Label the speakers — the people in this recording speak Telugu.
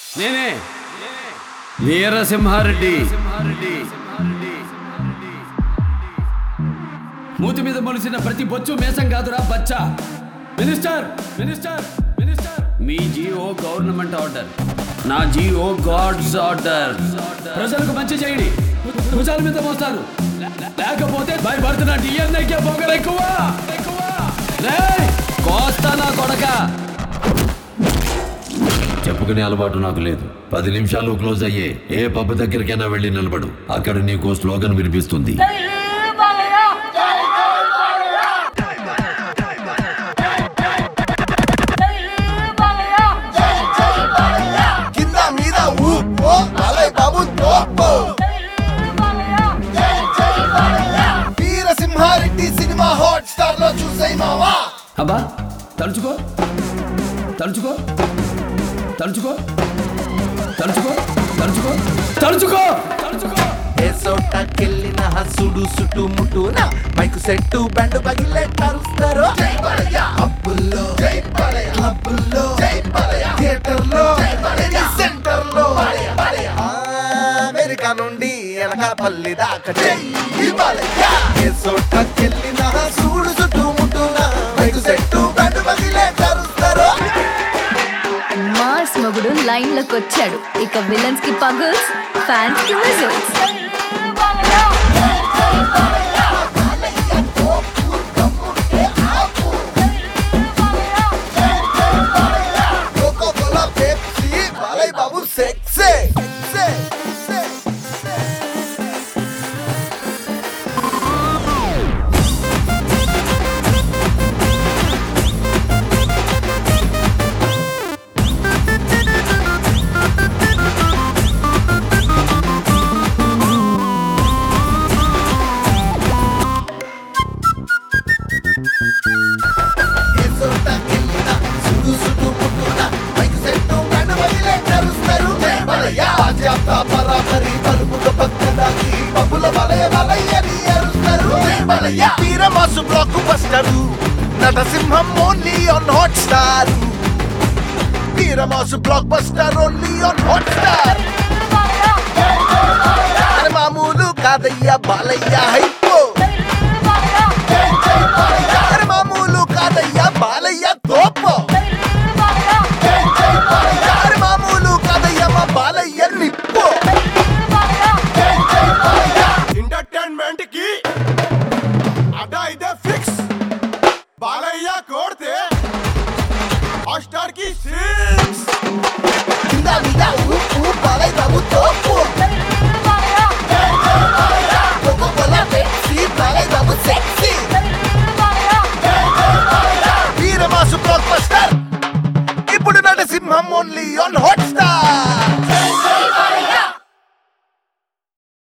Speaker 1: నేనే వీరసింహారెడ్డి మూతి మీద మొలిసిన ప్రతి బొచ్చు మేసం కాదురా బచ్చా మినిస్టర్ మినిస్టర్ మినిస్టర్ మీ జిఓ గవర్నమెంట్ ఆర్డర్ నా జిఓ గాడ్స్ ఆర్డర్ ప్రజలకు మంచి చేయండి భుజాల మీద మోస్తారు లేకపోతే భయపడుతున్న డిఎన్ఐకే పొగరు ఎక్కువ ఎక్కువ రేయ్, కోస్తా నా కొడక చెప్పుకునే అలవాటు నాకు లేదు పది నిమిషాలు క్లోజ్ అయ్యే ఏ పబ్ దగ్గరికైనా వెళ్ళి నిలబడు అక్కడ నీకు స్లోగన్ వినిపిస్తుంది
Speaker 2: కింద మీద ఊ ఓ బాలయ్య బాబు తోపు వీరసింహారెడ్డి సినిమా హాట్ స్టార్ లో చూసాయి మావా
Speaker 1: అబ్బా తలుచుకో తలుచుకో తలుచుకో తలుచుకో తలుచుకో తలుచుకో తలుచుకో
Speaker 3: ఏసోటకెళ్ళిన హసుడు సుటు ముట్టున మైకు సెట్టు బ్యాండ్ పగిలే కరుస్తారు
Speaker 2: జై బాలయ్య అప్పుల్లో జై బాలయ్య క్లబ్బుల్లో జై బాలయ్య థియేటర్ లో జై బాలయ్య సెంటర్ లో
Speaker 3: అమెరికా నుండి ఎనకాపల్లి దాకా జై
Speaker 2: ఈ బాలయ్య
Speaker 3: ఏసోటకెళ్ళిన హసుడు సుటు ముట్టున మైకు సెట్టు బ్యాండ్ పగిలే కరుస్తారు
Speaker 4: మాస్ మొగుడు లైన్ లోకి వచ్చాడు ఇక విలన్స్ కి పగుల్స్ ఫ్యాన్స్ కి whistles
Speaker 2: Coca Cola Pepsi Balayya Babu sexy sexy
Speaker 3: ఏసోటకెళ్ళిన సుడు సుటు ముట్టున మైకు సెట్టు బ్యాండ్ పగిలే కరుస్తారు జై బాలయ్య
Speaker 2: బాధ్యత పరాపరి పలుపుక పక్కదాకి బబుల బలయ బలయ్యని అరుస్తారు జై బాలయ్య
Speaker 3: వీరమాసు బ్లాక్ బస్టరు నటసింహం ఓన్లీ ఆన్ హాట్ స్టార్ వీరమాసు blockbuster only on Hotstar అరే మామూలు కాదయ్యా బాలయ్య హైపో అరే మామూలు కాదయ్యా బాలయ్య తోపో అరే మామూలు కాదయ్యా మా బాలయ్య నిప్పో
Speaker 2: ఎంటర్టైన్మెంట్ కి అడ్డా ఇదే ఫిక్స్ బాలయ్య కోడితే హాట్స్టార్ కి సిక్స్
Speaker 3: కింద మీద ఊ ఊ బాలయ్య బాబు తోపు Coca Cola Pepsi Balayya Babu sexy వీరమాసు బ్లాక్ బస్టర్ ఇప్పుడు నటసింహం ఓన్లీ ఆన్ హాట్ స్టార్